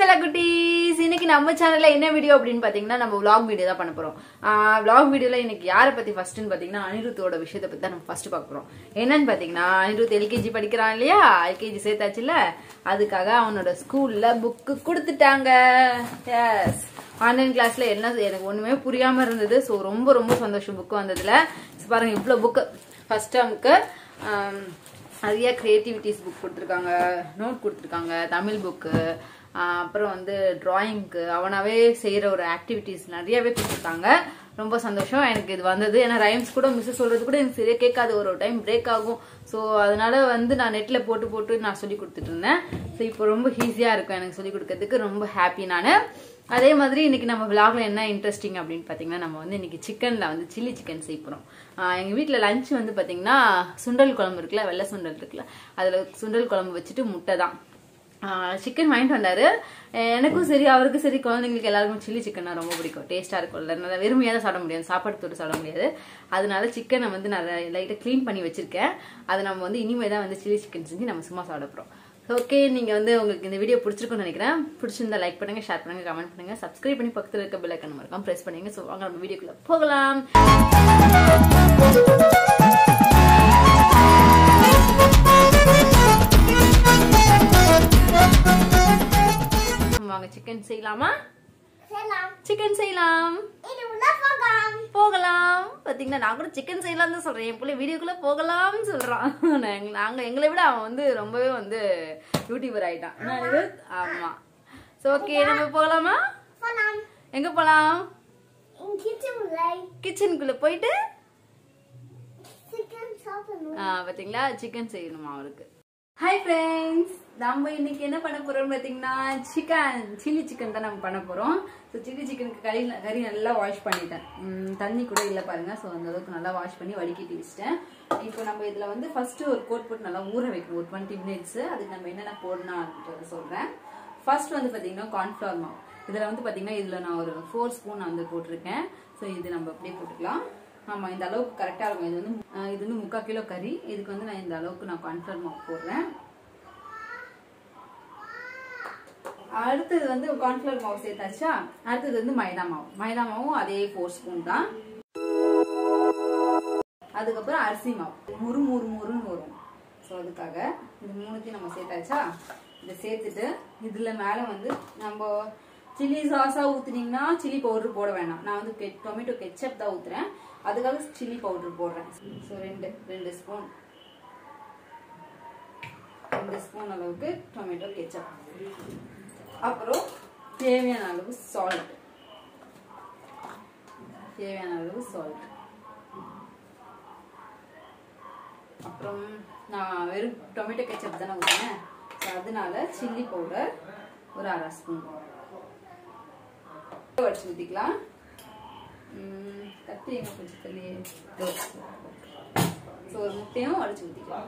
சில குட்டீஸ் இன்னைக்கு நம்ம சேனல்ல என்ன வீடியோ அப்படின்னு பாத்தீங்கன்னா நம்ம vlog வீடியோ தான் பண்ண போறோம் vlog வீடியோல இன்னைக்கு யாரை பத்தி ஃபர்ஸ்ட்னு பாத்தீங்கன்னா அனிருத்தோட விஷயத்தை பத்தி தான் நம்ம ஃபர்ஸ்ட் பார்க்க போறோம் என்னன்னு பாத்தீங்கன்னா அனிருத் எல்கேஜி படிக்கிறான் இல்லையா எல்கேஜி சேர்த்தாச்சுல அதுக்காக அவனோட ஸ்கூல்ல புக்கு கொடுத்துட்டாங்க எஸ் ஆன்லைன் கிளாஸ்ல என்ன எனக்கு ஒண்ணுமே புரியாம இருந்தது ஸோ ரொம்ப ரொம்ப சந்தோஷம் புக்கு வந்ததுல So, பாருங்க இவ்வளோ புக்கு ஃபர்ஸ்ட் டேர்முக்கு நிறைய கிரியேட்டிவிட்டிஸ் புக் கொடுத்துருக்காங்க நோட் கொடுத்துருக்காங்க தமிழ் புக்கு அப்புறம் வந்து டிராயிங்க்கு அவனாவே செய்யற ஒரு ஆக்டிவிட்டிஸ் நிறையவே கொடுத்துருக்காங்க ரொம்ப சந்தோஷம் எனக்கு இது வந்தது ஏன்னா ரைம்ஸ் கூட மிஸ் சொல்றது கூட எனக்கு சரியா கேட்காது ஒரு டைம் பிரேக் ஆகும் ஸோ அதனால வந்து நான் நெட்ல போட்டு போட்டு நான் சொல்லி கொடுத்துட்டு இருந்தேன் ஸோ இப்போ ரொம்ப ஈஸியா இருக்கும் எனக்கு சொல்லி கொடுக்கறதுக்கு ரொம்ப ஹாப்பி நான் அதே மாதிரி இன்னைக்கு நம்ம விளாக்ல என்ன இன்ட்ரெஸ்டிங் அப்படின்னு பாத்தீங்கன்னா நம்ம வந்து இன்னைக்கு சிக்கன்ல வந்து சில்லி சிக்கன் செய்ய போறோம் ஆஹ் எங்க வீட்ல லஞ்ச் வந்து பாத்தீங்கன்னா சுண்டல் குழம்பு இருக்குல்ல வெள்ளை சுண்டல் இருக்குல்ல அதுல சுண்டல் குழம்பு வச்சுட்டு முட்டை தான் சிக்கன் வாங்கிட்டு வந்தாரு அஹ் எனக்கும் சரி அவருக்கும் சரி குழந்தைங்களுக்கு எல்லாருக்கும் சில்லி சிக்கன் ரொம்ப பிடிக்கும் டேஸ்டா இருக்கும்ல நல்லா வெறுமையாக தான் சாப்பிட முடியாது சாப்பாடு தொட்டு சாப்பிட முடியாது அதனால சிக்கனை வந்து நான் லைட்டாக க்ளீன் பண்ணி வச்சிருக்கேன் அதை நம்ம வந்து இனிமேல் தான் வந்து சில்லி சிக்கன் செஞ்சு நம்ம சும்மா சாப்பிட போறோம் ஓகே நீங்க வந்து உங்களுக்கு இந்த வீடியோ பிடிச்சிருக்கும்னு நினைக்கிறேன் பிடிச்சிருந்தா லைக் பண்ணுங்க ஷேர் பண்ணுங்க கமெண்ட் பண்ணுங்க சப்ஸ்கிரைப் பண்ணி பக்கத்துல இருக்க பெல் ஐக்கன் மறக்காம பிரஸ் பண்ணுங்க ஸோ வாங்க நம்ம வீடியோக்குள்ள போகலாம் வாங்க சிக்கன் செய்யலாமா சிக்கன் செய்யலாம் போகலாம் பாத்தீங்கன்னா நான் கூட சிக்கன் செய்யலாம் தான் சொல்றேன் என் பிள்ளை வீடியோக்குள்ள போகலாம்னு சொல்றான் நாங்க- நாங்க எங்களை விட அவன் வந்து ரொம்பவே வந்து யூடியூபர் ஆயிட்டான் என்ன இது? ஆமா சோ ஓகே நம்ம போகலாமா எங்க போலாம் கிச்சனுக்குள்ள போயிட்டு ஆ, பாத்தீங்களா சிக்கன் செய்யணுமா அவருக்கு ஹாய் ஃப்ரெண்ட்ஸ் நம்ம இன்னைக்கு என்ன பண்ண போறோம் பாத்தீங்கன்னா சிக்கன் சில்லி சிக்கன் தான் நம்ம பண்ண போறோம் ஸோ சில்லி சிக்கனுக்கு கறி கறி நல்லா வாஷ் பண்ணிட்டேன் ம், தண்ணி கூட இல்லை பாருங்க ஸோ அந்த அளவுக்கு நல்லா வாஷ் பண்ணி வடிகட்டி வச்சிட்டேன் இப்போ நம்ம இதுல வந்து ஃபர்ஸ்ட் ஒரு கோட் போட்டு நல்லா ஊற வைக்கணும் ஒரு டுவெண்ட்டி மினிட்ஸ் அதுக்கு நம்ம என்னென்ன போடணும் அப்படின்றத சொல்றேன் ஃபர்ஸ்ட் வந்து பாத்தீங்கன்னா கார்ன்ஃபிளவர் மாவு இதுல வந்து பாத்தீங்கன்னா இதுல நான் ஒரு ஃபோர் ஸ்பூன் வந்து போட்டிருக்கேன் ஸோ இது நம்ம அப்படியே போட்டுக்கலாம் ஆமா இந்த அளவுக்கு கரெக்டா இருக்கும் இது வந்து அஹ், இது வந்து முக்கால் கிலோ கறி இதுக்கு வந்து நான் இந்த அளவுக்கு நான் கார்ன்ஃபிளவர் மாவு போடுறேன் அடுத்தது வந்து கார்ன்ஃபிளவர் மாவு சேர்த்தாச்சா அடுத்தது வந்து மைதா மாவு மைதா மாவும் அதே ஃபோர் ஸ்பூன் தான் அதுக்கப்புறம் அரிசி மாவு முறு முறு முறுன்னு வரும் ஸோ அதுக்காக இந்த மூணுத்தையும் நம்ம சேர்த்தாச்சா இதை சேர்த்துட்டு இதில் மேலே வந்து நம்ம சில்லி சாஸாக ஊற்றுனீங்கன்னா சில்லி பவுடர் போட வேணாம் நான் வந்து கெ டொமேட்டோ கெச்சப் தான் ஊற்றுறேன் அதுக்காக சில்லி பவுடர் போடுறேன் ஸோ ரெண்டு ரெண்டு ஸ்பூன் ரெண்டு ஸ்பூன் அளவுக்கு டொமேட்டோ கெச்சப் அப்புறம் தேவையான அளவு சால்ட் தேவையான அளவு சால்ட் அப்புறம் நான் வெறும் டொமேட்டோ கெச்சப் தானே ஊற்றினேன் ஸோ அதனால சில்லி பவுடர் ஒரு அரை ஸ்பூன் வடிச்சு ஊற்றிக்கலாம் ம், கத்தி எங்க கொஞ்சம் தள்ளி ஸோ ஒரு முட்டையும் அடிச்சு ஊற்றிக்கலாம்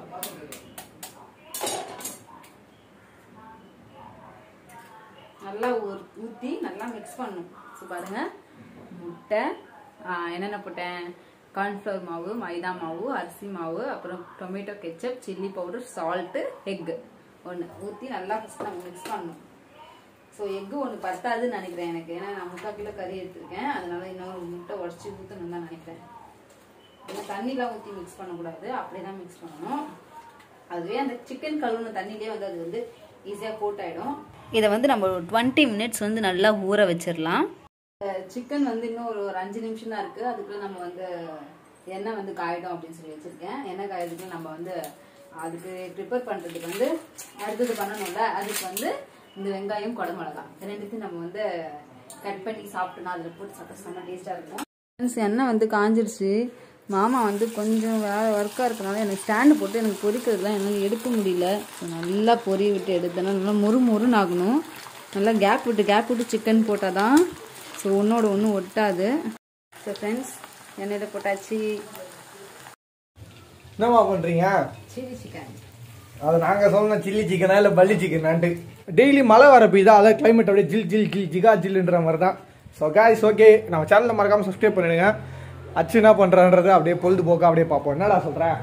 நல்லா ஊ- ஊத்தி நல்லா மிக்ஸ் பண்ணணும் ஸோ பாருங்க முட்டை ஆ, என்னென்ன போட்டேன் கார்ன்ஃப்ளவர் மாவு மைதா மாவு அரிசி மாவு அப்புறம் tomato ketchup chilli powder salt egg ஒன்று ஊற்றி நல்லா ஃபஸ்ட் நம்ம மிக்ஸ் பண்ணணும் ஸோ எக்கு ஒன்று பத்தாதுன்னு நினைக்கிறேன் எனக்கு ஏன்னா நான் முக்கால் கிலோ கறி எடுத்திருக்கேன் அதனால இன்னொரு முட்டை உடச்சி ஊற்றணும் தான் நினைக்கிறேன் ஏன்னா தண்ணிலாம் ஊற்றி மிக்ஸ் பண்ணக்கூடாது அப்படியே தான் மிக்ஸ் பண்ணணும் அதுவே அந்த சிக்கன் கழுவுன தண்ணிலே வந்து அது வந்து ஈஸியாக கோட் ஆகிடும் இதை வந்து நம்ம ஒரு டுவெண்ட்டி மினிட்ஸ் வந்து நல்லா ஊற வச்சிடலாம் சிக்கன் வந்து இன்னும் ஒரு ஒரு அஞ்சு நிமிஷம் தான் இருக்குது அதுக்குள்ள நம்ம வந்து எண்ணெய் வந்து காயிடும் அப்படின்னு சொல்லி வச்சுருக்கேன் எண்ணெய் காயறதுக்கு நம்ம வந்து அதுக்கு ப்ரிப்பேர் பண்ணுறதுக்கு வந்து அடுத்தது பண்ணணும்ல அதுக்கு வந்து இந்த வெங்காயம் குடமிளகா ரெண்டுத்தையும் நம்ம வந்து கட் பண்ணி சாப்பிட்டோம்னா அதில் போட்டு சாப்பிட்டா செம்ம டேஸ்ட்டாக இருக்கும் ஃப்ரெண்ட்ஸ் எண்ணெய் வந்து காஞ்சிருச்சு மாமா வந்து கொஞ்சம் வேலை ஒர்க்காக இருக்கனால எனக்கு ஸ்டாண்டு போட்டு எனக்கு பொரிக்கிறதுலாம் என்னால் எடுக்க முடியல ஸோ நல்லா பொரிய விட்டு எடுத்தேன்னா நல்லா மொறு மொறுன்னு ஆகணும் நல்லா கேப் விட்டு கேப் விட்டு சிக்கன் போட்டால் தான் ஸோ ஒன்றோட ஒன்று ஒட்டாது ஸோ ஃப்ரெண்ட்ஸ் எண்ணெயில் போட்டாச்சு என்னம்மா பண்றீங்க சில்லி சிக்கன் அது நாங்க சொன்ன சில்லி சிக்கனா இல்ல பல்லி சிக்கனான்ட்டு டெய்லி மழை வர பெய்யுதா அதான் கிளைமேட் அப்படியே ஜில் ஜில் ஜில் ஜிகா ஜில்லுன்ற மாதிரி தான் ஸோ காய்ஸ் ஓகே நம்ம சேனலை மறக்காம சப்ஸ்கிரைப் பண்ணிடுங்க அச்சு என்ன பண்றான்றது அப்படியே பொழுதுபோக்கா அப்படியே பார்ப்போம் என்னடா சொல்ற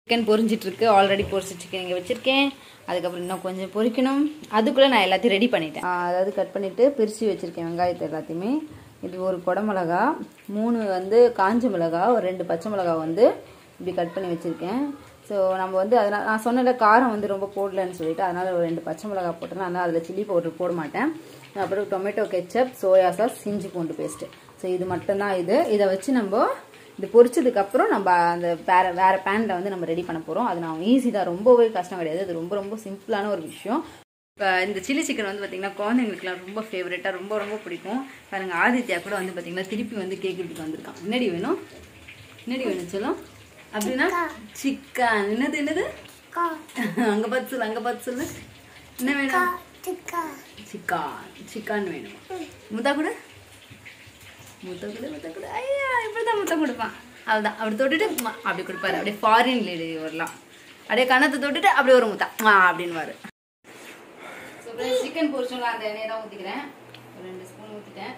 சிக்கன் பொரிஞ்சிட்டு இருக்கு ஆல்ரெடி பொரிச்ச சிக்கன் இங்கே வச்சிருக்கேன் அதுக்கப்புறம் இன்னும் கொஞ்சம் பொரிக்கணும் அதுக்குள்ளே நான் எல்லாத்தையும் ரெடி பண்ணிட்டேன் ஆ, அதாவது கட் பண்ணிட்டு பிரித்து வச்சிருக்கேன் வெங்காயத்தை எல்லாத்தையுமே இது ஒரு குடமிளகா மூணு வந்து காஞ்ச மிளகா ஒரு ரெண்டு பச்சை மிளகா வந்து இப்படி கட் பண்ணி வச்சிருக்கேன் ஸோ நம்ம வந்து அதனால் நான் சொன்னல காரம் வந்து ரொம்ப போடலன்னு சொல்லிட்டு அதனால் ஒரு ரெண்டு பச்சை மிளகா போட்டேன் அதனால் அதில் சில்லி பவுடர் போட மாட்டேன் அப்புறம் டொமேட்டோ கெச்சப் சோயா சாஸ் இஞ்சி பூண்டு பேஸ்ட்டு ஸோ இது மட்டும்தான் இது இதை வச்சு நம்ம இது பொரிச்சதுக்கு அப்புறம் நம்ம அந்த வேற வேற பேன்ல வந்து நம்ம ரெடி பண்ண போறோம் அது நான் ஈஸி தான் ரொம்பவே கஷ்டம் கிடையாது அது ரொம்ப ரொம்ப சிம்பிளான ஒரு விஷயம் இப்போ இந்த சில்லி சிக்கன் வந்து பார்த்தீங்கன்னா குழந்தைங்களுக்குலாம் ரொம்ப ஃபேவரட்டாக ரொம்ப ரொம்ப பிடிக்கும் பாருங்க ஆதித்யா கூட வந்து பார்த்தீங்கன்னா திருப்பி வந்து கேட்கறதுக்கு வந்திருக்கான் என்னடி வேணும் என்னடி வேணும் சொல்லும் அப்படின்னா சிக்கன் என்னது என்னது அங்க பார்த்து சொல்லு அங்க பார்த்து சொல்லு என்ன வேணும் சிக்கன் சிக்கன் வேணும் முத்தா கூட முத்தம் கொடு முத்தம் கொடு ஐயா இப்படிதான் முத்தம் கொடுப்பான் அதுதான் அப்படி தொட்டுட்டு ம, அப்படி கொடுப்பாரு அப்படியே ஃபாரின் லேடி வரலாம் அப்படியே கணத்தை தொட்டுட்டு அப்படியே ஒரு முத்தம் ஆ அப்படின்னு சிக்கன் பொரிச்சோம்ல அந்த எண்ணெயை தான் ஊற்றிக்கிறேன் ஒரு ரெண்டு ஸ்பூன் ஊற்றிட்டேன்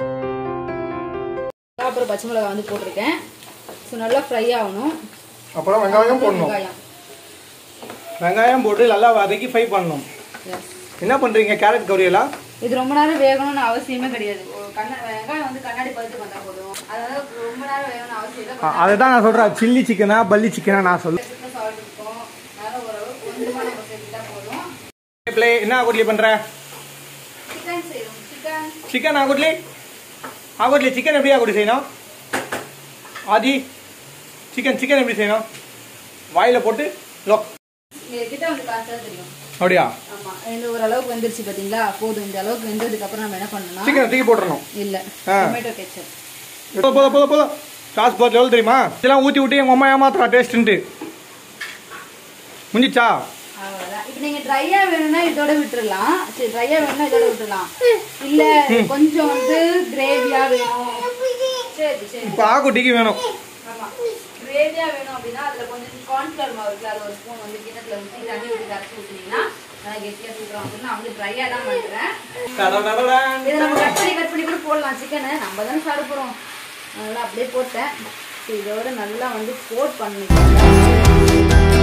அப்புறம் பச்சை மிளகாய் வந்து போட்டிருக்கேன் ஸோ நல்லா ஃப்ரை ஆகணும் அப்புறம் வெங்காயம் போடணும் வெங்காயம் வெங்காயம் போட்டு நல்லா வதக்கி ஃப்ரை பண்ணணும் Yes. என்ன பண்றீங்க கேரட் கவரியெல்லாம் இது ரொம்ப நேரம் வேகணும்னு அவசியமே கிடையாது ஒரு கண்ண வெங்காயம் வந்து கண்ணாடி பழுத்து பண்ணா போதும் அதனால ரொம்ப நேரம் வேகணும்னு அவசியம் இல்லை அதை தான் நான் சொல்றேன் சில்லி சிக்கனா பல்லி சிக்கனா நான் சொல்லுவேன் கொஞ்சம் சால்ட் இருக்கும் அதனால ஓரளவு கொஞ்சமாக நம்ம சேர்த்துட்டா போதும் பிள்ளை என்ன ஆகுட்லி பண்ற சிக்கன் செய்யணும் சிக்கன் சிக்கன் ஆகுட்லி ஆகுட்லி சிக்கன் எப்படி ஆகுடி செய்யணும் ஆதி சிக்கன் சிக்கன் எப்படி செய்யணும் வாயில போட்டு லோக் கிட்ட வந்து பார்த்தா தெரியும் அப்படியா ஆமா இந்த ஓரளவுக்கு வெந்துருச்சு பாத்தீங்களா போதும் இந்த அளவுக்கு வெந்ததுக்கு அப்புறம் நம்ம என்ன பண்ணணும்னா சிக்கன் தூக்கி போட்டுறணும் இல்ல ஆ. டொமேட்டோ கெச்சப் போதும் போதும் போதும் போதும் சாஸ் போட்டு எவ்வளோ தெரியுமா இதெல்லாம் ஊற்றி விட்டு எங்கள் அம்மா ஏமாத்துறா டேஸ்ட்டுன்ட்டு முடிஞ்சிச்சா அவ்வளவுதான் இப்போ நீங்க ட்ரையா வேணும்னா இதோட விட்டுறலாம் சரி ட்ரையா வேணும்னா இதோட விட்டுறலாம் இல்ல கொஞ்சம் வந்து கிரேவியா வேணும் சரி சரி இப்போ ஆக்குட்டிக்கு வேணும் ஆமா கிரேவியா வேணும் அப்படின்னா அதுல கொஞ்சம் கார்ன்ஃபிளவர் மாவு இருக்குல்ல அது ஒரு ஸ்பூன் வந்து கிண்ணத்துல ஊற்றி தண்ணி ஊற்றி கரைச்சி ஊற்றினீங்கன்னா நல்லா கெட்டியா சூப்பராக வந்துடும் நான் வந்து ட்ரையா தான் பண்றேன் இதை நம்ம கட் பண்ணி கட் பண்ணி கூட போடலாம் சிக்கனை நம்ம தானே சாப்பிட போறோம் அதனால அப்படியே போட்டேன் சரி, இதோட நல்லா வந்து கோட் பண்ணிக்கலாம்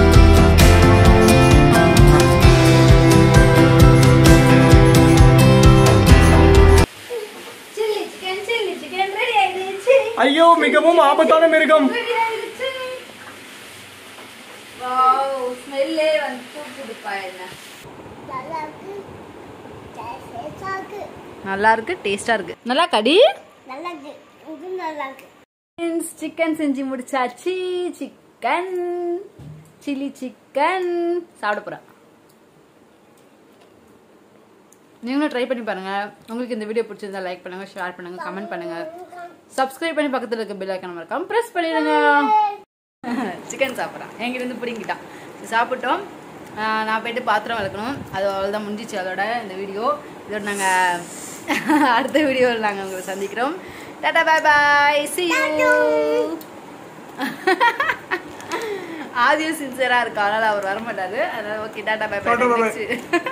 chilli chicken chilli chicken ready ஆயிடுச்சு ஐயோ மிகவும் ஆபத்தான மிருகம் ரெடி ஆயிடுச்சு வாவ் ஸ்மெல்லே வந்து தூக்குதுப்பா என்ன நல்லா இருக்கு டேஸ்டா இருக்கு நல்லா கடி சிக்கன் செஞ்சு முடிச்சாச்சு சிக்கன் சில்லி சிக்கன் சாப்பிட போறேன் நீங்களும் ட்ரை பண்ணி பாருங்க உங்களுக்கு இந்த வீடியோ பிடிச்சிருந்தா லைக் பண்ணுங்க ஷேர் பண்ணுங்க கமெண்ட் பண்ணுங்க சப்ஸ்கிரைப் பண்ணி பக்கத்துல இருக்க பெல் ஐக்கான மறக்காம பிரஸ் பண்ணிடுங்க சிக்கன் சாப்பிட்றான் என்கிட்ட இருந்து பிடிங்கிட்டான் சரி, சாப்பிட்டோம் ஆஹ் நான் போயிட்டு பாத்திரம் விளக்கணும் அது அவ்வளோதான் முடிஞ்சிச்சு அதோட இந்த வீடியோ இதோட நாங்கள் அடுத்த வீடியோவில் நாங்கள் உங்களை சந்திக்கிறோம் tata bye bye see you ஆதியும் சின்சியராக இருக்கா அதனால் அவர் வரமாட்டாரு அதனால் okay tata bye Tata, bye, bye. பாய்